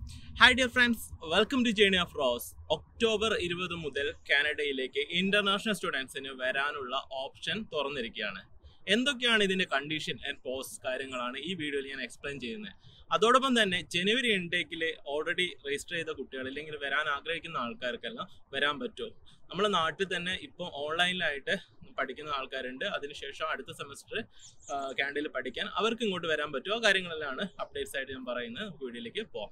Hi dear friends welcome to journey of Rose October ഇരുപത് മുതൽ കാനഡയിലേക്ക് international സ്റ്റുഡൻസിന് വരാനുള്ള ഓപ്ഷൻ തുറന്നിരിക്കുകയാണ് എന്തൊക്കെയാണ് ഇതിന്റെ കണ്ടീഷൻ ആൻഡ് പോസ്റ്റ് കാര്യങ്ങളാണ് ഈ വീഡിയോയിൽ ഞാൻ എക്സ്പ്ലെയിൻ ചെയ്യുന്നത് അതോടൊപ്പം തന്നെ ജനുവരി ഇൻടേക്കിൽ ഓൾറെഡി രജിസ്റ്റർ ചെയ്ത കുട്ടികൾ അല്ലെങ്കിൽ വരാൻ ആഗ്രഹിക്കുന്ന ആൾക്കാർക്കെല്ലാം വരാൻ പറ്റുമോ നമ്മുടെ നാട്ടിൽ തന്നെ ഇപ്പോൾ ഓൺലൈനിലായിട്ട് പഠിക്കുന്ന ആൾക്കാരുണ്ട് അതിനുശേഷം അടുത്ത സെമസ്റ്റർ കാനഡയിൽ പഠിക്കാൻ അവർക്ക് ഇങ്ങോട്ട് വരാൻ പറ്റുമോ ആ കാര്യങ്ങളെല്ലാം അപ്ഡേറ്റ്സ് ആയിട്ട് ഞാൻ പറയുന്നത് വീഡിയോയിലേക്ക് പോകാം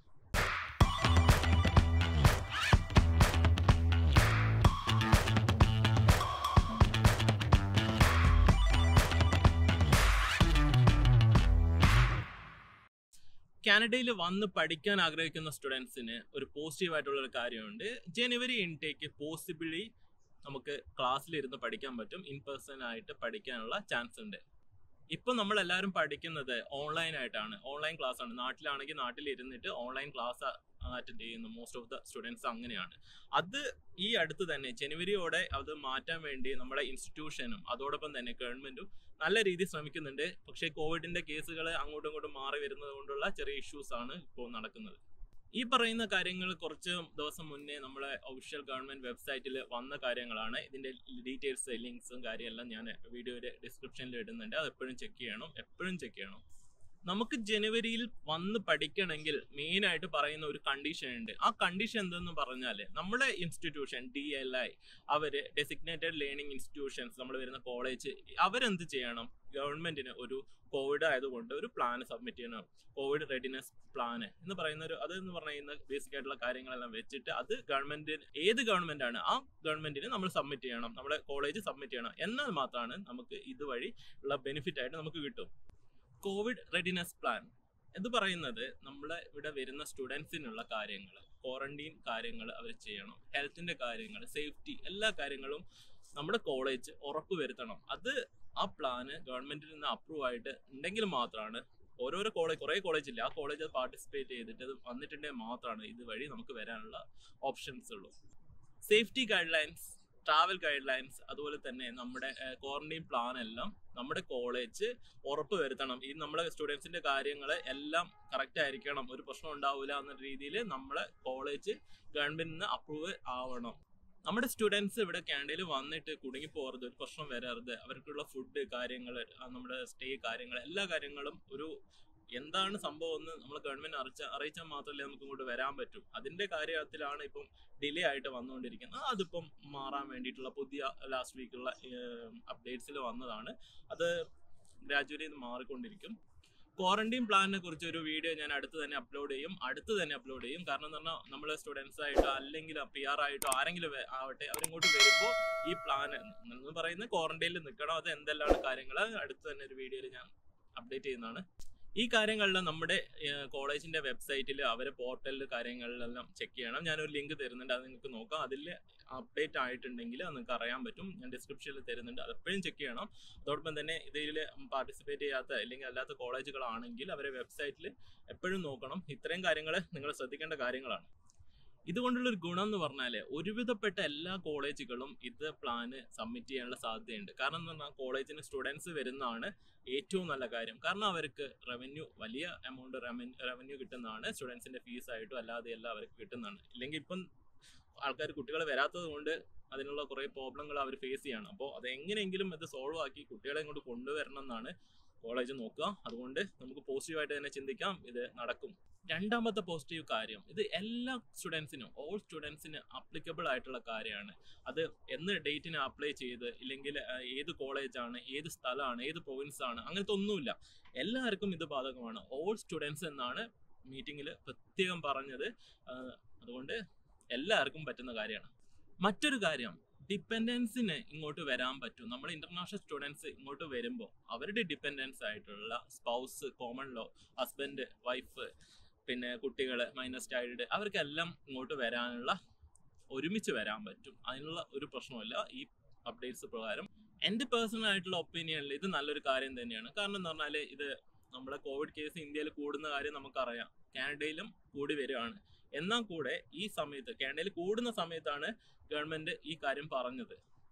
കാനഡയിൽ വന്ന് പഠിക്കാൻ ആഗ്രഹിക്കുന്ന സ്റ്റുഡൻസിന് ഒരു പോസിറ്റീവ് ആയിട്ടുള്ള ഒരു കാര്യമുണ്ട് ജനുവരി ഇൻടേക്ക് പോസിബിളി നമുക്ക് ക്ലാസ്സിലിരുന്ന് പഠിക്കാൻ പറ്റും ഇൻ പേഴ്സൺ ആയിട്ട് പഠിക്കാനുള്ള ചാൻസ് ഉണ്ട് ഇപ്പം നമ്മൾ എല്ലാവരും പഠിക്കുന്നത് ഓൺലൈൻ ആയിട്ടാണ് ഓൺലൈൻ ക്ലാസ് ആണ് നാട്ടിലാണെങ്കിൽ നാട്ടിൽ ഇരുന്നിട്ട് ഓൺലൈൻ ക്ലാസ് അറ്റൻഡ് ചെയ്യുന്നു മോസ്റ്റ് ഓഫ് ദ സ്റ്റുഡൻസ് അങ്ങനെയാണ് അത് ഈ അടുത്ത് തന്നെ ജനുവരിയോടെ അത് മാറ്റാൻ വേണ്ടി നമ്മുടെ ഇൻസ്റ്റിറ്റ്യൂഷനും അതോടൊപ്പം തന്നെ ഗവൺമെന്റും നല്ല രീതിയിൽ ശ്രമിക്കുന്നുണ്ട് പക്ഷേ കോവിഡിന്റെ കേസുകൾ അങ്ങോട്ടും ഇങ്ങോട്ടും മാറി വരുന്നത് കൊണ്ടുള്ള ചെറിയ ഇഷ്യൂസ് ആണ് ഇപ്പോൾ നടക്കുന്നത് ഈ പറയുന്ന കാര്യങ്ങൾ കുറച്ച് ദിവസം മുന്നേ നമ്മളെ ഒഫീഷ്യൽ ഗവൺമെന്റ് വെബ്സൈറ്റിൽ വന്ന കാര്യങ്ങളാണ് ഇതിന്റെ ഡീറ്റെയിൽസ് ലിങ്ക്സും കാര്യമെല്ലാം ഞാൻ വീഡിയോയുടെ ഡിസ്ക്രിപ്ഷനിൽ ഇടുന്നുണ്ട് അത് എപ്പോഴും ചെക്ക് ചെയ്യണം എപ്പോഴും ചെക്ക് ചെയ്യണം നമുക്ക് ജനുവരിയിൽ വന്ന് പഠിക്കണമെങ്കിൽ മെയിൻ ആയിട്ട് പറയുന്ന ഒരു കണ്ടീഷൻ ഉണ്ട് ആ കണ്ടീഷൻ എന്തെന്ന് പറഞ്ഞാൽ നമ്മുടെ ഇൻസ്റ്റിറ്റ്യൂഷൻ ഡി എൽ ഐ അവര് ഡെസിഗ്നേറ്റഡ് ലേണിംഗ് ഇൻസ്റ്റിറ്റ്യൂഷൻസ് നമ്മൾ വരുന്ന കോളേജ് അവരെന്ത് ചെയ്യണം ഗവൺമെന്റിന് ഒരു കോവിഡ് ആയതുകൊണ്ട് ഒരു പ്ലാൻ സബ്മിറ്റ് ചെയ്യണം കോവിഡ് റെഡിനെസ് പ്ലാൻ എന്ന് പറയുന്ന ഒരു അത് എന്ന് പറയുന്ന ബേസിക് ആയിട്ടുള്ള കാര്യങ്ങളെല്ലാം വെച്ചിട്ട് അത് ഗവൺമെന്റിന് ഏത് ഗവൺമെന്റ് ആണ് ആ ഗവൺമെന്റിന് നമ്മൾ സബ്മിറ്റ് ചെയ്യണം നമ്മുടെ കോളേജ് സബ്മിറ്റ് ചെയ്യണം എന്നാൽ മാത്രമാണ് നമുക്ക് ഇതുവഴി ഉള്ള ബെനിഫിറ്റ് ആയിട്ട് നമുക്ക് കിട്ടും കോവിഡ് റെഡിനെസ് പ്ലാൻ എന്ന് പറയുന്നത് നമ്മളെ ഇവിടെ വരുന്ന സ്റ്റുഡൻസിനുള്ള കാര്യങ്ങൾ ക്വാറന്റീൻ കാര്യങ്ങൾ അവർ ചെയ്യണം ഹെൽത്തിന്റെ കാര്യങ്ങൾ സേഫ്റ്റി എല്ലാ കാര്യങ്ങളും നമ്മുടെ കോളേജ് ഉറപ്പ് വരുത്തണം അത് ആ പ്ലാന് ഗവൺമെന്റിൽ നിന്ന് അപ്രൂവ് ആയിട്ട് ഉണ്ടെങ്കിൽ മാത്രമാണ് ഓരോരോ കോളേജ് കുറേ കോളേജ് ഇല്ല ആ കോളേജ് അത് പാർട്ടിസിപ്പേറ്റ് ചെയ്തിട്ട് അത് വന്നിട്ടുണ്ടെങ്കിൽ മാത്രമാണ് ഇതുവഴി നമുക്ക് വരാനുള്ള ഓപ്ഷൻസ് ഉള്ളൂ safety guidelines travel guidelines അതുപോലെ തന്നെ നമ്മുടെ ക്വാറന്റൈൻ പ്ലാൻ എല്ലാം നമ്മുടെ കോളേജ് ഉറപ്പ് വരുത്തണം ഈ നമ്മുടെ സ്റ്റുഡൻസിന്റെ കാര്യങ്ങൾ എല്ലാം കറക്റ്റ് ആയിരിക്കണം ഒരു പ്രശ്നം ഉണ്ടാവില്ല എന്ന രീതിയിൽ നമ്മളെ കോളേജ് ഗവൺമെന്റിൽ നിന്ന് അപ്രൂവ് ആവണം നമ്മുടെ സ്റ്റുഡൻസ് ഇവിടെ കാനഡയിൽ വന്നിട്ട് കുടുങ്ങി പോകരുത് ഒരു പ്രശ്നം വരരുത് അവർക്കുള്ള ഫുഡ് കാര്യങ്ങൾ നമ്മുടെ സ്റ്റേ കാര്യങ്ങൾ എല്ലാ കാര്യങ്ങളും ഒരു എന്താണ് സംഭവം എന്ന് നമ്മൾ ഗവൺമെന്റ് അറിയിച്ച അറിയിച്ചാൽ മാത്രമല്ലേ നമുക്ക് ഇങ്ങോട്ട് വരാൻ പറ്റും അതിന്റെ കാര്യത്തിലാണ് ഇപ്പം ഡിലേ ആയിട്ട് വന്നുകൊണ്ടിരിക്കുന്നത് അതിപ്പം മാറാൻ വേണ്ടിയിട്ടുള്ള പുതിയ ലാസ്റ്റ് വീക്കുള്ള അപ്ഡേറ്റ്സിൽ വന്നതാണ് അത് ഗ്രാജുവലി ഇത് മാറിക്കൊണ്ടിരിക്കും ക്വാറന്റൈൻ പ്ലാനിനെ കുറിച്ച് ഒരു വീഡിയോ ഞാൻ അടുത്ത് തന്നെ അപ്ലോഡ് ചെയ്യും അടുത്ത് തന്നെ അപ്ലോഡ് ചെയ്യും കാരണം എന്ന് പറഞ്ഞാൽ നമ്മൾ സ്റ്റുഡൻസ് ആയിട്ടോ അല്ലെങ്കിൽ പി ആർ ആയിട്ടോ ആരെങ്കിലും ആവട്ടെ അവരിങ്ങോട്ട് വരുമ്പോൾ ഈ പ്ലാൻ എന്ന് പറയുന്ന ക്വാറന്റൈനിൽ നിൽക്കണം അത് എന്തെല്ലാം കാര്യങ്ങൾ അടുത്ത് തന്നെ ഒരു വീഡിയോയിൽ ഞാൻ അപ്ഡേറ്റ് ചെയ്യുന്നതാണ് ഈ കാര്യങ്ങളെല്ലാം നമ്മുടെ കോളേജിന്റെ വെബ്സൈറ്റിൽ അവരെ പോർട്ടലിൽ കാര്യങ്ങളിലെല്ലാം ചെക്ക് ചെയ്യണം ഞാനൊരു ലിങ്ക് തരുന്നുണ്ട് അത് നിങ്ങൾക്ക് നോക്കാം അതിൽ അപ്ഡേറ്റ് ആയിട്ടുണ്ടെങ്കിൽ അത് നിങ്ങൾക്ക് അറിയാൻ പറ്റും ഞാൻ ഡിസ്ക്രിപ്ഷനിൽ തരുന്നുണ്ട് അത് എപ്പോഴും ചെക്ക് ചെയ്യണം അതോടൊപ്പം തന്നെ ഇതിൽ പാർട്ടിസിപ്പേറ്റ് ചെയ്യാത്ത അല്ലെങ്കിൽ അല്ലാത്ത കോളേജുകളാണെങ്കിൽ അവരെ വെബ്സൈറ്റിൽ എപ്പോഴും നോക്കണം ഇത്രയും കാര്യങ്ങൾ നിങ്ങൾ ശ്രദ്ധിക്കേണ്ട കാര്യങ്ങളാണ് ഇതുകൊണ്ടുള്ള ഒരു ഗുണം എന്ന് പറഞ്ഞാൽ ഒരുവിധപ്പെട്ട എല്ലാ കോളേജുകളും ഇത് പ്ലാന് സബ്മിറ്റ് ചെയ്യാനുള്ള സാധ്യതയുണ്ട് കാരണം എന്ന് പറഞ്ഞാൽ കോളേജിന് സ്റ്റുഡൻസ് വരുന്നതാണ് ഏറ്റവും നല്ല കാര്യം കാരണം അവർക്ക് റവന്യൂ വലിയ എമൗണ്ട് റവന്യൂ കിട്ടുന്നതാണ് സ്റ്റുഡൻസിന്റെ ഫീസ് ആയിട്ടും അല്ലാതെ എല്ലാം അവർക്ക് കിട്ടുന്നതാണ് ഇല്ലെങ്കിൽ ഇപ്പം ആൾക്കാർ കുട്ടികൾ വരാത്തത് കൊണ്ട് അതിനുള്ള കുറേ പ്രോബ്ലങ്ങൾ അവർ ഫേസ് ചെയ്യണം അപ്പോൾ അത് എങ്ങനെയെങ്കിലും ഇത് സോൾവ് ആക്കി കുട്ടികളെ ഇങ്ങോട്ട് കൊണ്ടുവരണം എന്നാണ് കോളേജ് നോക്കുക അതുകൊണ്ട് നമുക്ക് പോസിറ്റീവായിട്ട് തന്നെ ചിന്തിക്കാം ഇത് നടക്കും രണ്ടാമത്തെ പോസിറ്റീവ് കാര്യം ഇത് എല്ലാ സ്റ്റുഡൻസിനും ഓൾ സ്റ്റുഡൻസിന് അപ്ലിക്കബിൾ ആയിട്ടുള്ള കാര്യമാണ് അത് എന്ന് ഡേറ്റിന് അപ്ലൈ ചെയ്ത് ഇല്ലെങ്കിൽ ഏത് കോളേജാണ് ഏത് സ്ഥലമാണ് ഏത് പ്രൊവിൻസ് ആണ് അങ്ങനത്തെ ഒന്നുമില്ല എല്ലാവർക്കും ഇത് ബാധകമാണ് ഓൾ സ്റ്റുഡൻസ് എന്നാണ് മീറ്റിങ്ങിൽ പ്രത്യേകം പറഞ്ഞത് അതുകൊണ്ട് എല്ലാവർക്കും പറ്റുന്ന കാര്യമാണ് മറ്റൊരു കാര്യം ഡിപ്പെൻഡൻസിന് ഇങ്ങോട്ട് വരാൻ പറ്റും നമ്മൾ ഇന്റർനാഷണൽ സ്റ്റുഡൻസ് ഇങ്ങോട്ട് വരുമ്പോൾ അവരുടെ ഡിപ്പെൻഡൻസ് ആയിട്ടുള്ള spouse common law husband wife പിന്നെ കുട്ടികൾ മൈനസ് ചൈൽഡ് അവർക്കെല്ലാം ഇങ്ങോട്ട് വരാനുള്ള ഒരുമിച്ച് വരാൻ പറ്റും അതിനുള്ള ഒരു പ്രശ്നമില്ല ഈ അപ്ഡേറ്റ്സ് പ്രകാരം എൻ്റെ പേഴ്സണൽ ആയിട്ടുള്ള ഒപ്പീനിയനിൽ ഇത് നല്ലൊരു കാര്യം തന്നെയാണ് കാരണം എന്ന് പറഞ്ഞാൽ ഇത് നമ്മുടെ കോവിഡ് കേസ് ഇന്ത്യയിൽ കൂടുന്ന കാര്യം നമുക്കറിയാം കാനഡയിലും കൂടി വരികയാണ് എന്നാൽ കൂടെ ഈ സമയത്ത് കാനഡയിൽ കൂടുന്ന സമയത്താണ് ഗവൺമെന്റ് ഈ കാര്യം പറഞ്ഞത്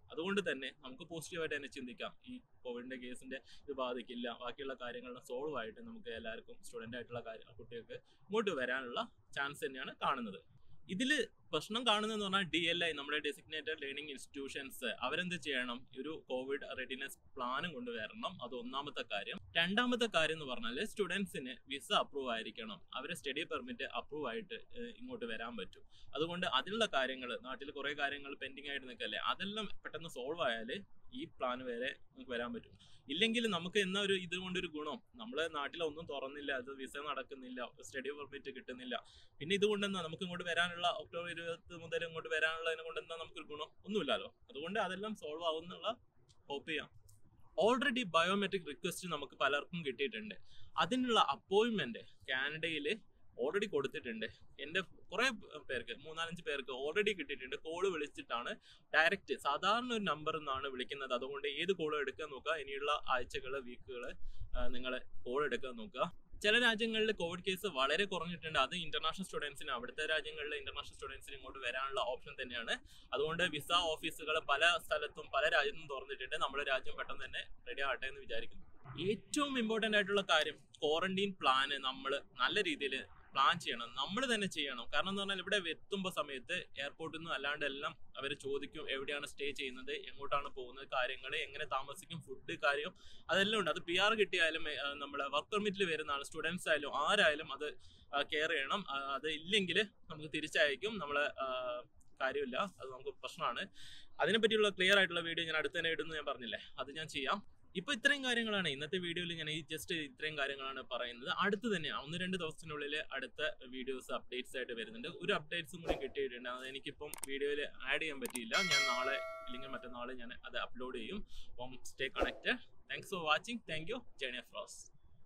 അതുകൊണ്ട് തന്നെ നമുക്ക് പോസിറ്റീവായിട്ട് തന്നെ ചിന്തിക്കാം ഈ കോവിഡിന്റെ കേസിന്റെ ഇത് ബാധിക്കില്ല ബാക്കിയുള്ള കാര്യങ്ങളെല്ലാം സോൾവ് ആയിട്ട് നമുക്ക് എല്ലാവർക്കും സ്റ്റുഡൻ്റ് ആയിട്ടുള്ള കാര്യം കുട്ടികൾക്ക് ഇങ്ങോട്ട് വരാനുള്ള ചാൻസ് തന്നെയാണ് കാണുന്നത് ഇതിൽ പ്രശ്നം കാണുന്നതെന്ന് പറഞ്ഞാൽ ഡി എൽ ഐ നമ്മുടെ ഡെസിഗ്നേറ്റഡ് ലേണിംഗ് ഇൻസ്റ്റിറ്റ്യൂഷൻസ് അവരെന്ത് ചെയ്യണം ഒരു കോവിഡ് റെഡിനെസ് പ്ലാനും കൊണ്ടുവരണം അത് ഒന്നാമത്തെ കാര്യം രണ്ടാമത്തെ കാര്യം എന്ന് പറഞ്ഞാൽ സ്റ്റുഡൻസിന് വിസ അപ്രൂവ് ആയിരിക്കണം അവരെ സ്റ്റഡി പെർമിറ്റ് അപ്രൂവ് ആയിട്ട് ഏഹ്, ഇങ്ങോട്ട് വരാൻ പറ്റും അതുകൊണ്ട് അതിലുള്ള കാര്യങ്ങൾ നാട്ടിൽ കുറേ കാര്യങ്ങൾ പെൻഡിങ് ആയിട്ട് നിൽക്കല്ലേ അതെല്ലാം പെട്ടെന്ന് സോൾവ് ആയാൽ ഈ പ്ലാൻ വരെ നമുക്ക് വരാൻ പറ്റും ഇല്ലെങ്കിൽ നമുക്ക് എന്നാ ഒരു ഇത് കൊണ്ടൊരു ഗുണം നമ്മളെ നാട്ടിലൊന്നും തുറന്നില്ല അത് വിസ നടക്കുന്നില്ല സ്റ്റഡി പെർമിറ്റ് കിട്ടുന്നില്ല പിന്നെ ഇതുകൊണ്ട് എന്താ നമുക്ക് ഇങ്ങോട്ട് വരാനുള്ള ഒക്ടോബർ ഇരുപത്തി മുതൽ ഇങ്ങോട്ട് വരാനുള്ളതിനെ കൊണ്ട് എന്താ നമുക്കൊരു ഗുണം ഒന്നുമില്ലല്ലോ അതുകൊണ്ട് അതെല്ലാം സോൾവ് ആവുന്നുള്ള ഹോപ്പ് ചെയ്യാം ഓൾറെഡി ബയോമെട്രിക് റിക്വസ്റ്റ് നമുക്ക് പലർക്കും കിട്ടിയിട്ടുണ്ട് അതിനുള്ള അപ്പോയിൻമെന്റ് കാനഡയിൽ ഓൾറെഡി കൊടുത്തിട്ടുണ്ട് എൻ്റെ കുറേ പേർക്ക് മൂന്നാലഞ്ച് പേർക്ക് ഓൾറെഡി കിട്ടിയിട്ടുണ്ട് കോള് വിളിച്ചിട്ടാണ് ഡയറക്റ്റ് സാധാരണ ഒരു നമ്പറിൽ നിന്നാണ് വിളിക്കുന്നത് അതുകൊണ്ട് ഏത് കോളും എടുക്കാൻ നോക്കുക ഇനിയുള്ള ആഴ്ചകൾ വീക്കുകൾ നിങ്ങൾ കോൾ എടുക്കാൻ നോക്കുക ചില രാജ്യങ്ങളിൽ കോവിഡ് കേസ് വളരെ കുറഞ്ഞിട്ടുണ്ട് അത് ഇന്റർനാഷണൽ സ്റ്റുഡൻസിന് അവിടുത്തെ രാജ്യങ്ങളിലെ ഇന്റർനാഷണൽ സ്റ്റുഡൻസിന് ഇങ്ങോട്ട് വരാനുള്ള ഓപ്ഷൻ തന്നെയാണ് അതുകൊണ്ട് വിസ ഓഫീസുകൾ പല സ്ഥലത്തും പല രാജ്യത്തും തുറന്നിട്ടുണ്ട് നമ്മുടെ രാജ്യം പെട്ടെന്ന് തന്നെ റെഡി ആവട്ടെ എന്ന് വിചാരിക്കുന്നു ഏറ്റവും ഇമ്പോർട്ടൻ്റ് ആയിട്ടുള്ള കാര്യം ക്വാറന്റീൻ പ്ലാന് നമ്മൾ നല്ല രീതിയിൽ പ്ലാൻ ചെയ്യണം നമ്മൾ തന്നെ ചെയ്യണം കാരണം എന്ന് പറഞ്ഞാൽ ഇവിടെ എത്തുമ്പോൾ സമയത്ത് എയർപോർട്ടിൽ നിന്നും അല്ലാണ്ട് എല്ലാം അവർ ചോദിക്കും എവിടെയാണ് സ്റ്റേ ചെയ്യുന്നത് എങ്ങോട്ടാണ് പോകുന്നത് കാര്യങ്ങൾ എങ്ങനെ താമസിക്കും ഫുഡ് കാര്യം അതെല്ലാം ഉണ്ട് അത് പി ആർ കിട്ടിയാലും നമ്മളെ വർക്ക് പെർമിറ്റിൽ വരുന്ന ആൾ സ്റ്റുഡൻസ് ആയാലും ആരായാലും അത് കെയർ ചെയ്യണം ആ, അത് ഇല്ലെങ്കിൽ നമുക്ക് തിരിച്ചയക്കും നമ്മളെ ആ, കാര്യമില്ല അത് നമുക്ക് പ്രശ്നമാണ് അതിനെ പറ്റിയുള്ള ക്ലിയർ ആയിട്ടുള്ള വീഡിയോ ഞാൻ അടുത്ത് തന്നെ ഇടുന്നു ഞാൻ പറഞ്ഞില്ലേ അത് ഞാൻ ചെയ്യാം ഇപ്പൊ ഇത്രയും കാര്യങ്ങളാണ് ഇന്നത്തെ വീഡിയോയിൽ ഞാൻ ഈ ജസ്റ്റ് ഇത്രയും കാര്യങ്ങളാണ് പറയുന്നത് അടുത്ത് തന്നെ ഒന്ന് രണ്ട് ദിവസത്തിനുള്ളിൽ അടുത്ത വീഡിയോസ് അപ്ഡേറ്റ്സ് ആയിട്ട് വരുന്നുണ്ട് ഒരു അപ്ഡേറ്റ്സും കൂടി കിട്ടിയിട്ടുണ്ട് അത് എനിക്കിപ്പം വീഡിയോയിൽ ആഡ് ചെയ്യാൻ പറ്റിയില്ല ഞാൻ നാളെ ഇല്ലെങ്കിൽ മറ്റന്നാൾ ഞാൻ അത് അപ്ലോഡ് ചെയ്യും അപ്പം stay connected thanks for watching thank you journey ഫ്രോസ്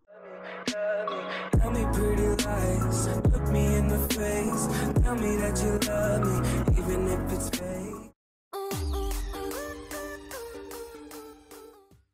Tell me pretty lies, look me in the face. Tell me that you love me, even if it's fake.